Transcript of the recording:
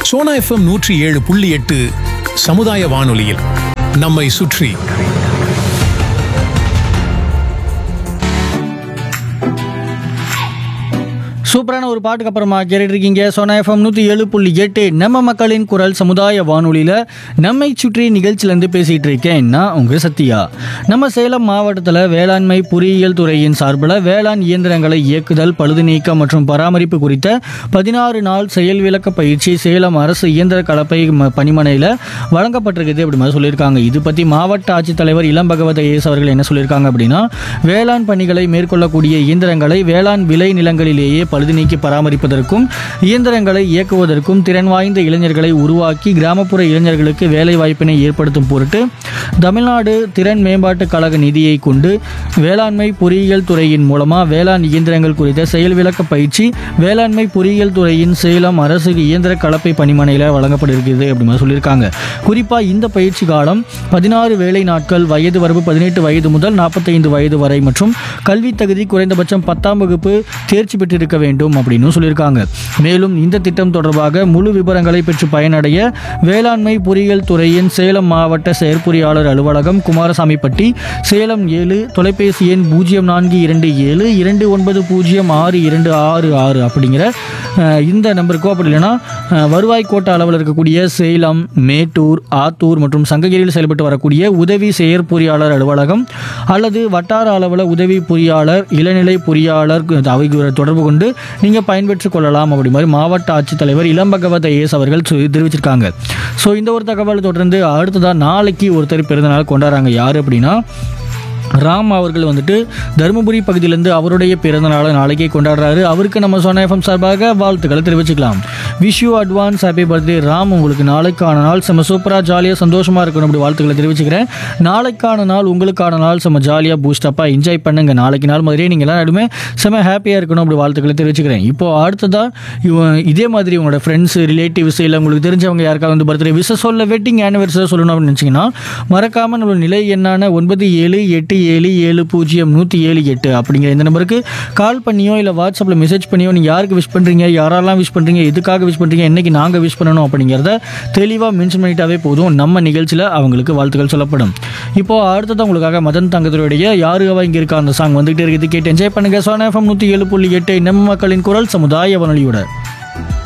Sona FM நூற்றி ஏழு புள்ளி எட்டு சமுதாய வானொலியில் நம்மை சுற்றி சூப்பரான ஒரு பாட்டுக்கு அப்புறமா கேட்டுட்டு இருக்கீங்க சோனா எஃப்எம் நூற்றி ஏழு புள்ளி எட்டு நம்ம மக்களின் குரல் சமுதாய வானொலியில் நம்மை சுற்றி நிகழ்ச்சியிலேருந்து பேசிகிட்டு இருக்கேன் நான் உங்கள் சத்யா நம்ம சேலம் மாவட்டத்தில் வேளாண்மை பொறியியல் துறையின் சார்பில் வேளாண் இயந்திரங்களை இயக்குதல் பழுது நீக்கம் மற்றும் பராமரிப்பு குறித்த பதினாறு நாள் செயல் விளக்க பயிற்சி சேலம் அரசு இயந்திர கலப்பை ம- பணிமனையில் வழங்கப்பட்டிருக்குது அப்படி மாதிரி சொல்லியிருக்காங்க இது பற்றி மாவட்ட ஆட்சித்தலைவர் இளம் பகவத ஏஸ் அவர்கள் என்ன சொல்லியிருக்காங்க அப்படின்னா வேளாண் பணிகளை மேற்கொள்ளக்கூடிய இயந்திரங்களை வேளாண் விளை நிலங்களிலேயே பழுது நீக்கி பராமரிப்பதற்கும் இயந்திரங்களை இயக்குவதற்கும் திறன் வாய்ந்த இளைஞர்களை உருவாக்கி கிராமப்புற இளைஞர்களுக்கு வேலை வாய்ப்பினை ஏற்படுத்தும் பொருட்டு தமிழ்நாடு திறன் மேம்பாட்டுக் கழக நிதியை கொண்டு வேளாண்மை பொறியியல் துறையின் மூலமாக வேளாண் இயந்திரங்கள் குறித்த செயல் விளக்க பயிற்சி வேளாண்மை பொறியியல் துறையின் சேலம் அரசு இயந்திர கலப்பை பணிமனையில் வழங்கப்பட்டிருக்கிறது அப்படி மாதிரி சொல்லியிருக்காங்க குறிப்பாக இந்த பயிற்சி காலம் பதினாறு வேலை நாட்கள் வயது வரம்பு பதினெட்டு வயது முதல் நாற்பத்தைந்து வயது வரை மற்றும் கல்வி தகுதி குறைந்தபட்சம் பத்தாம் வகுப்பு தேர்ச்சி பெற்றிருக்க வேண்டும் அப்படின்னு சொல்லியிருக்காங்க மேலும் இந்த திட்டம் தொடர்பாக முழு விவரங்களை பெற்று பயனடைய வேளாண்மை பொறியியல் துறையின் சேலம் மாவட்ட செயற்பொறியாளர் அலுவலகம் குமாரசாமிப்பட்டி சேலம் ஏழு தொலைபேசி எண் பூஜ்ஜியம் நான்கு இரண்டு ஏழு இரண்டு ஒன்பது பூஜ்ஜியம் ஆறு இரண்டு ஆறு ஆறு அப்படிங்கிற அஹ், இந்த நம்பருக்கோ அப்படி இல்லைன்னா அஹ், வருவாய் கோட்ட அளவில் இருக்கக்கூடிய சேலம் மேட்டூர் ஆத்தூர் மற்றும் சங்ககிரியில் செயல்பட்டு வரக்கூடிய உதவி செயற்பொறியாளர் அலுவலகம் அல்லது வட்டார அளவில் உதவி பொறியாளர் இளநிலை பொறியாளர் அவைகளை தொடர்பு கொண்டு நீங்கள் பயன்பெற்றுக் கொள்ளலாம் அப்படி மாதிரி மாவட்ட ஆட்சித்தலைவர் இளம்பகவத் ஐஏஎஸ் அவர்கள் சொல்லி- தெரிவிச்சிருக்காங்க ஸோ இந்த ஒரு தகவல் தொடர்ந்து அடுத்ததாக நாளைக்கு ஒருத்தர் பிறந்தநாள் கொண்டாடுறாங்க யார் அப்படின்னா ராம் அவர்கள் வந்துட்டு தருமபுரி பகுதியிலேருந்து அவருடைய பிறந்த நாளை நாளைக்கே கொண்டாடுறாரு அவருக்கு நம்ம சொன்ன எஃப்எம் சார்பாக வாழ்த்துக்களை தெரிவிச்சுக்கலாம் wish you advance happy birthday Ram உங்களுக்கு நாளைக்கான நாள் செம்ம சூப்பராக ஜாலியாக சந்தோஷமாக இருக்கணும் அப்படி வாழ்த்துக்களை தெரிவிச்சுக்கிறேன் நாளைக்கான நாள் உங்களுக்கான நாள் செம்ம ஜாலியாக பூஸ்டப்பாக என்ஜாய் பண்ணுங்க நாளைக்கு நாள் மாதிரியே நீங்கள் எல்லாருமே செம்ம ஹாப்பியாக இருக்கணும் அப்படி வாழ்த்துக்களை தெரிவிச்சுக்கிறேன் இப்போ அடுத்ததாக இவன் இதே மாதிரி உங்களோட ஃப்ரெண்ட்ஸ் ரிலேட்டிவ்ஸ் இல்லை உங்களுக்கு தெரிஞ்சவங்க யாருக்காவது வந்து பர்த்டே விஷ சொல்ல வெட்டிங் ஆனிவர்சரி சொல்லணும் அப்படின்னு நினச்சிங்கன்னா மறக்காமல் நம்மளோட நிலை எண்ணான ஒன்பது ஏழு எட்டு ஏழு ஏழு பூஜ்ஜியம் நூற்றி ஏழு எட்டு அப்படிங்கிற இந்த நம்பருக்கு கால் பண்ணியோ இல்லை வாட்ஸ்அப்பில் மெசேஜ் பண்ணியோ நீங்கள் யாருக்கு விஷ் பண்ணுறீங்க யாரெல்லாம் விஷ் பண்ணுறீங்க எதுக்காக விஷ் பண்ணுறீங்க என்னைக்கு நாங்கள் விஷ் பண்ணணும் அப்படிங்கிறத தெளிவாக மென்ஷன் பண்ணிட்டாவே போதும் நம்ம நிகழ்ச்சியில் அவங்களுக்கு வாழ்த்துக்கள் சொல்லப்படும் இப்போ அடுத்ததான் உங்களுக்காக மதன் தங்கத்துடைய யாரு அவ இங்கே இருக்கா அந்த சாங் வந்துகிட்டே இருக்குது கேட்டு என்ஜாய் பண்ணுங்க சோனா எஃப்எம் நூற்றி ஏழு புள்ளி எட்டு நம்ம மக்களின் குரல் சமுதாய வானொலியோட